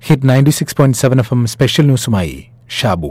hit ninety six point seven F M special ന്യൂസുമായി ഷാബു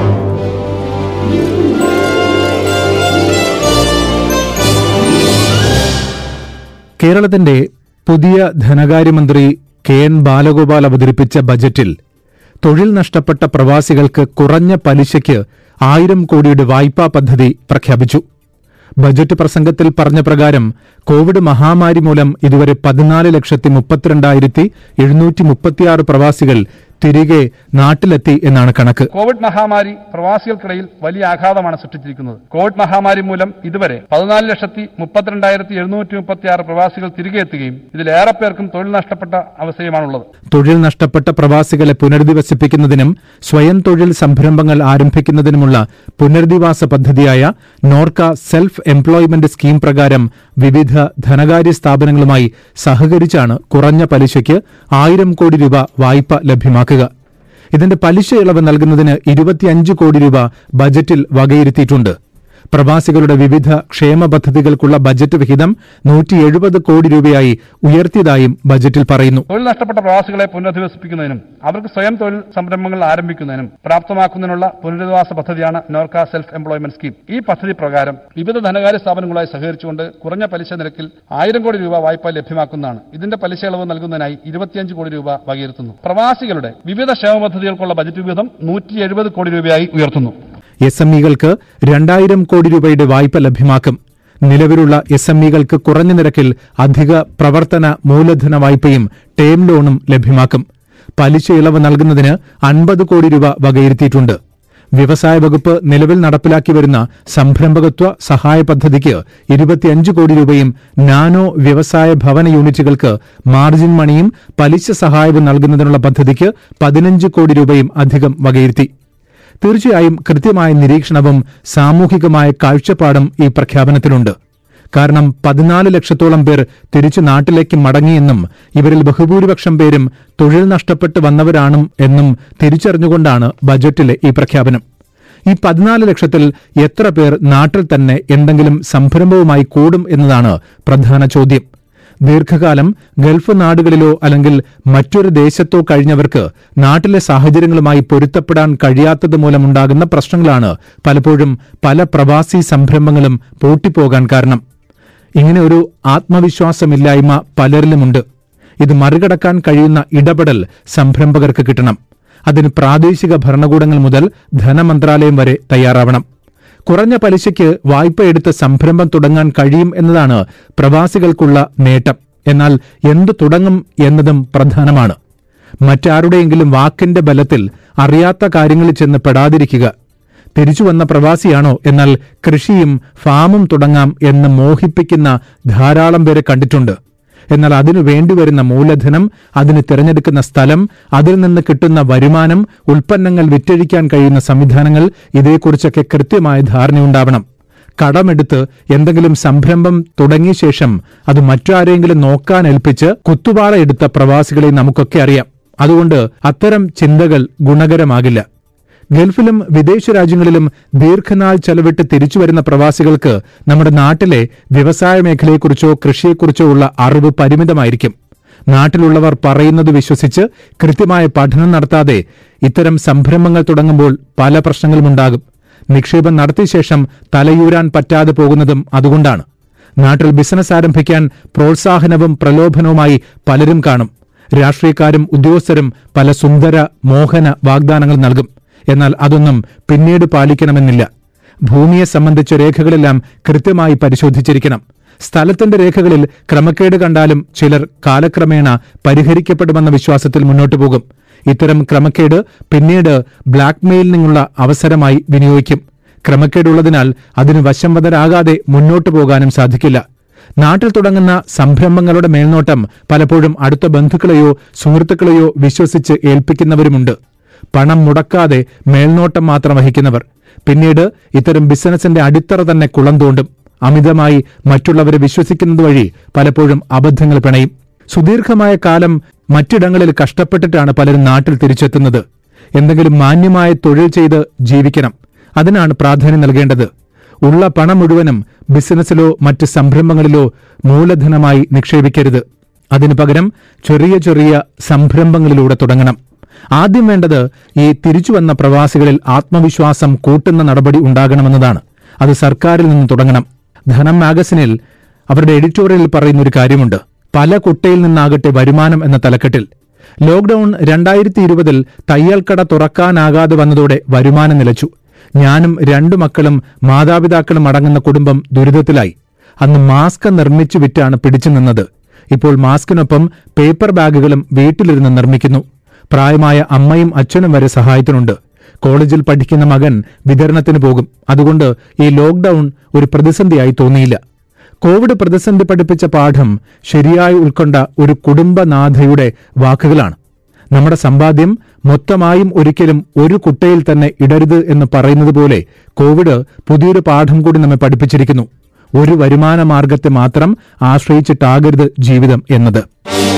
കേരളത്തിന്റെ പുതിയ ധനകാര്യമന്ത്രി കെ എൻ ബാലഗോപാൽ അവതരിപ്പിച്ച ബജറ്റിൽ തൊഴിൽ നഷ്ടപ്പെട്ട പ്രവാസികൾക്ക് കുറഞ്ഞ പലിശയ്ക്ക് ആയിരം കോടിയുടെ വായ്പാ പദ്ധതി പ്രഖ്യാപിച്ചു ബജറ്റ് പ്രസംഗത്തിൽ പറഞ്ഞ പ്രകാരം കോവിഡ് മഹാമാരി മൂലം ഇതുവരെ പതിനാല് ലക്ഷത്തി മുപ്പത്തിരണ്ടായിരത്തി എഴുന്നൂറ്റി മുപ്പത്തിയാറ് പ്രവാസികൾ തിരികെ നാട്ടിലെത്തി എന്നാണ് കണക്ക് കോവിഡ് മഹാമാരി പ്രവാസികൾക്കിടയിൽ വലിയ ആഘാതമാണ് സൃഷ്ടിച്ചിരിക്കുന്നത് കോവിഡ് മഹാമാരി മൂലം ഇതുവരെ പതിനാല് ലക്ഷത്തി മുപ്പത്തിരണ്ടായിരത്തി എഴുന്നൂറ്റി മുപ്പത്തിയാറ് പ്രവാസികൾ തിരികെ എത്തുകയും ഇതിലേറെ പേർക്കും തൊഴിൽ നഷ്ടപ്പെട്ട അവസ്ഥയുമാണുള്ളത് തൊഴിൽ നഷ്ടപ്പെട്ട പ്രവാസികളെ പുനരധിവസിപ്പിക്കുന്നതിനും സ്വയം തൊഴിൽ സംരംഭങ്ങൾ ആരംഭിക്കുന്നതിനുമുള്ള പുനരധിവാസ പദ്ധതിയായ നോർക്ക സെൽഫ് എംപ്ലോയ്മെന്റ് സ്കീം പ്രകാരം വിവിധ ധനകാര്യ സ്ഥാപനങ്ങളുമായി സഹകരിച്ചാണ് കുറഞ്ഞ പലിശയ്ക്ക് ആയിരം കോടി രൂപ വായ്പ ലഭ്യമാക്കുക ഇതിന്റെ പലിശ ഇളവ് നൽകുന്നതിന് ഇരുപത്തിയഞ്ച് കോടി രൂപ ബജറ്റിൽ വകയിരുത്തിയിട്ടുണ്ട് പ്രവാസികളുടെ വിവിധ ക്ഷേമ പദ്ധതികൾക്കുള്ള ബജറ്റ് വിഹിതം നൂറ്റി എഴുപത് കോടി രൂപയായി ഉയർത്തിയതായും ബജറ്റിൽ പറയുന്നു തൊഴിൽ നഷ്ടപ്പെട്ട പ്രവാസികളെ പുനരധിവസിപ്പിക്കുന്നതിനും അവർക്ക് സ്വയം തൊഴിൽ സംരംഭങ്ങൾ ആരംഭിക്കുന്നതിനും പ്രാപ്തമാക്കുന്നതിനുള്ള പുനരധിവാസ പദ്ധതിയാണ് നോർക്ക സെൽഫ് എംപ്ലോയ്മെന്റ് സ്കീം ഈ പദ്ധതി പ്രകാരം വിവിധ ധനകാര്യ സ്ഥാപനങ്ങളുമായി സഹകരിച്ചുകൊണ്ട് കുറഞ്ഞ പലിശ നിരക്കിൽ ആയിരം കോടി രൂപ വായ്പ ലഭ്യമാക്കുന്നതാണ് ഇതിന്റെ പലിശ ഇളവ് നൽകുന്നതിനായി ഇരുപത്തിയഞ്ച് കോടി രൂപ വകയിരുത്തുന്നു പ്രവാസികളുടെ വിവിധ ക്ഷേമ പദ്ധതികൾക്കുള്ള ബജറ്റ് വിഹിതം നൂറ്റി എഴുപത് കോടി രൂപയായി ഉയർത്തുന്നു എസ് എം ഇകൾക്ക് രണ്ടായിരം കോടി രൂപയുടെ വായ്പ ലഭ്യമാക്കും നിലവിലുള്ള എസ് എം ഇകൾക്ക് കുറഞ്ഞ നിരക്കിൽ അധിക പ്രവർത്തന മൂലധന വായ്പയും ടേം ലോണും ലഭ്യമാക്കും പലിശ ഇളവ് നൽകുന്നതിന് അൻപത് കോടി രൂപ വകയിരുത്തിയിട്ടുണ്ട് വ്യവസായ വകുപ്പ് നിലവിൽ നടപ്പിലാക്കി വരുന്ന സംരംഭകത്വ സഹായ പദ്ധതിക്ക് ഇരുപത്തിയഞ്ച് കോടി രൂപയും നാനോ വ്യവസായ ഭവന യൂണിറ്റുകൾക്ക് മാർജിൻ മണിയും പലിശ സഹായവും നൽകുന്നതിനുള്ള പദ്ധതിക്ക് പതിനഞ്ച് കോടി രൂപയും അധികം വകയിരുത്തി തീർച്ചയായും കൃത്യമായ നിരീക്ഷണവും സാമൂഹികമായ കാഴ്ചപ്പാടും ഈ പ്രഖ്യാപനത്തിലുണ്ട് കാരണം പതിനാല് ലക്ഷത്തോളം പേർ തിരിച്ചു നാട്ടിലേക്ക് മടങ്ങിയെന്നും ഇവരിൽ ബഹുഭൂരിപക്ഷം പേരും തൊഴിൽ നഷ്ടപ്പെട്ട് വന്നവരാണും എന്നും തിരിച്ചറിഞ്ഞുകൊണ്ടാണ് ബജറ്റിലെ ഈ പ്രഖ്യാപനം ഈ പതിനാല് ലക്ഷത്തിൽ എത്ര പേർ നാട്ടിൽ തന്നെ എന്തെങ്കിലും സംരംഭവുമായി കൂടും എന്നതാണ് പ്രധാന ചോദ്യം ദീർഘകാലം ഗൾഫ് നാടുകളിലോ അല്ലെങ്കിൽ മറ്റൊരു ദേശത്തോ കഴിഞ്ഞവർക്ക് നാട്ടിലെ സാഹചര്യങ്ങളുമായി പൊരുത്തപ്പെടാൻ കഴിയാത്തത് മൂലമുണ്ടാകുന്ന പ്രശ്നങ്ങളാണ് പലപ്പോഴും പല പ്രവാസി സംരംഭങ്ങളും പൂട്ടിപ്പോകാൻ കാരണം ഇങ്ങനെ ഒരു ആത്മവിശ്വാസമില്ലായ്മ പലരിലുമുണ്ട് ഇത് മറികടക്കാൻ കഴിയുന്ന ഇടപെടൽ സംരംഭകർക്ക് കിട്ടണം അതിന് പ്രാദേശിക ഭരണകൂടങ്ങൾ മുതൽ ധനമന്ത്രാലയം വരെ തയ്യാറാവണം കുറഞ്ഞ പലിശയ്ക്ക് വായ്പ എടുത്ത് സംരംഭം തുടങ്ങാൻ കഴിയും എന്നതാണ് പ്രവാസികൾക്കുള്ള നേട്ടം എന്നാൽ എന്തു തുടങ്ങും എന്നതും പ്രധാനമാണ് മറ്റാരുടെയെങ്കിലും വാക്കിന്റെ ബലത്തിൽ അറിയാത്ത കാര്യങ്ങളിൽ ചെന്ന് പെടാതിരിക്കുക തിരിച്ചു വന്ന പ്രവാസിയാണോ എന്നാൽ കൃഷിയും ഫാമും തുടങ്ങാം എന്ന് മോഹിപ്പിക്കുന്ന ധാരാളം പേരെ കണ്ടിട്ടുണ്ട് എന്നാൽ അതിനു വേണ്ടിവരുന്ന മൂലധനം അതിന് തിരഞ്ഞെടുക്കുന്ന സ്ഥലം അതിൽ നിന്ന് കിട്ടുന്ന വരുമാനം ഉൽപ്പന്നങ്ങൾ വിറ്റഴിക്കാൻ കഴിയുന്ന സംവിധാനങ്ങൾ ഇതേക്കുറിച്ചൊക്കെ കൃത്യമായ ധാരണയുണ്ടാവണം കടമെടുത്ത് എന്തെങ്കിലും സംരംഭം തുടങ്ങിയ ശേഷം അത് മറ്റാരെങ്കിലും നോക്കാൻ ഏൽപ്പിച്ച് കുത്തുപാള എടുത്ത പ്രവാസികളെ നമുക്കൊക്കെ അറിയാം അതുകൊണ്ട് അത്തരം ചിന്തകൾ ഗുണകരമാകില്ല ഗൾഫിലും വിദേശ രാജ്യങ്ങളിലും ദീർഘനാൾ ചെലവിട്ട് തിരിച്ചുവരുന്ന പ്രവാസികൾക്ക് നമ്മുടെ നാട്ടിലെ വ്യവസായ മേഖലയെക്കുറിച്ചോ കൃഷിയെക്കുറിച്ചോ ഉള്ള അറിവ് പരിമിതമായിരിക്കും നാട്ടിലുള്ളവർ പറയുന്നത് വിശ്വസിച്ച് കൃത്യമായ പഠനം നടത്താതെ ഇത്തരം സംരംഭങ്ങൾ തുടങ്ങുമ്പോൾ പല പ്രശ്നങ്ങളുമുണ്ടാകും നിക്ഷേപം നടത്തിയ ശേഷം തലയൂരാൻ പറ്റാതെ പോകുന്നതും അതുകൊണ്ടാണ് നാട്ടിൽ ബിസിനസ് ആരംഭിക്കാൻ പ്രോത്സാഹനവും പ്രലോഭനവുമായി പലരും കാണും രാഷ്ട്രീയക്കാരും ഉദ്യോഗസ്ഥരും പല സുന്ദര മോഹന വാഗ്ദാനങ്ങൾ നൽകും എന്നാൽ അതൊന്നും പിന്നീട് പാലിക്കണമെന്നില്ല ഭൂമിയെ സംബന്ധിച്ച രേഖകളെല്ലാം കൃത്യമായി പരിശോധിച്ചിരിക്കണം സ്ഥലത്തിന്റെ രേഖകളിൽ ക്രമക്കേട് കണ്ടാലും ചിലർ കാലക്രമേണ പരിഹരിക്കപ്പെടുമെന്ന വിശ്വാസത്തിൽ മുന്നോട്ടു പോകും ഇത്തരം ക്രമക്കേട് പിന്നീട് ബ്ലാക്ക്മെയിലിനുള്ള അവസരമായി വിനിയോഗിക്കും ക്രമക്കേടുള്ളതിനാൽ അതിന് വശംവദരാകാതെ മുന്നോട്ടു പോകാനും സാധിക്കില്ല നാട്ടിൽ തുടങ്ങുന്ന സംരംഭങ്ങളുടെ മേൽനോട്ടം പലപ്പോഴും അടുത്ത ബന്ധുക്കളെയോ സുഹൃത്തുക്കളെയോ വിശ്വസിച്ച് ഏൽപ്പിക്കുന്നവരുമുണ്ട് പണം മുടക്കാതെ മേൽനോട്ടം മാത്രം വഹിക്കുന്നവർ പിന്നീട് ഇത്തരം ബിസിനസിന്റെ അടിത്തറ തന്നെ കുളം തോണ്ടും അമിതമായി മറ്റുള്ളവരെ വിശ്വസിക്കുന്നത് വഴി പലപ്പോഴും അബദ്ധങ്ങൾ പിണയും സുദീർഘമായ കാലം മറ്റിടങ്ങളിൽ കഷ്ടപ്പെട്ടിട്ടാണ് പലരും നാട്ടിൽ തിരിച്ചെത്തുന്നത് എന്തെങ്കിലും മാന്യമായ തൊഴിൽ ചെയ്ത് ജീവിക്കണം അതിനാണ് പ്രാധാന്യം നൽകേണ്ടത് ഉള്ള പണം മുഴുവനും ബിസിനസ്സിലോ മറ്റ് സംരംഭങ്ങളിലോ മൂലധനമായി നിക്ഷേപിക്കരുത് അതിനു പകരം ചെറിയ ചെറിയ സംരംഭങ്ങളിലൂടെ തുടങ്ങണം ആദ്യം വേണ്ടത് ഈ തിരിച്ചുവന്ന പ്രവാസികളിൽ ആത്മവിശ്വാസം കൂട്ടുന്ന നടപടി ഉണ്ടാകണമെന്നതാണ് അത് സർക്കാരിൽ നിന്ന് തുടങ്ങണം ധനം മാഗസിനിൽ അവരുടെ എഡിറ്റോറിയലിൽ പറയുന്ന ഒരു കാര്യമുണ്ട് പല കുട്ടയിൽ നിന്നാകട്ടെ വരുമാനം എന്ന തലക്കെട്ടിൽ ലോക്ഡൌൺ രണ്ടായിരത്തി ഇരുപതിൽ തയ്യൽക്കട തുറക്കാനാകാതെ വന്നതോടെ വരുമാനം നിലച്ചു ഞാനും രണ്ടു മക്കളും മാതാപിതാക്കളും അടങ്ങുന്ന കുടുംബം ദുരിതത്തിലായി അന്ന് മാസ്ക് നിർമ്മിച്ചു വിറ്റാണ് പിടിച്ചു നിന്നത് ഇപ്പോൾ മാസ്കിനൊപ്പം പേപ്പർ ബാഗുകളും വീട്ടിലിരുന്ന് നിർമ്മിക്കുന്നു പ്രായമായ അമ്മയും അച്ഛനും വരെ സഹായത്തിനുണ്ട് കോളേജിൽ പഠിക്കുന്ന മകൻ വിതരണത്തിന് പോകും അതുകൊണ്ട് ഈ ലോക്ഡൌൺ ഒരു പ്രതിസന്ധിയായി തോന്നിയില്ല കോവിഡ് പ്രതിസന്ധി പഠിപ്പിച്ച പാഠം ശരിയായി ഉൾക്കൊണ്ട ഒരു കുടുംബനാഥയുടെ വാക്കുകളാണ് നമ്മുടെ സമ്പാദ്യം മൊത്തമായും ഒരിക്കലും ഒരു കുട്ടയിൽ തന്നെ ഇടരുത് എന്ന് പറയുന്നത് പോലെ കോവിഡ് പുതിയൊരു പാഠം കൂടി നമ്മെ പഠിപ്പിച്ചിരിക്കുന്നു ഒരു വരുമാന മാർഗത്തെ മാത്രം ആശ്രയിച്ചിട്ടാകരുത് ജീവിതം എന്നത്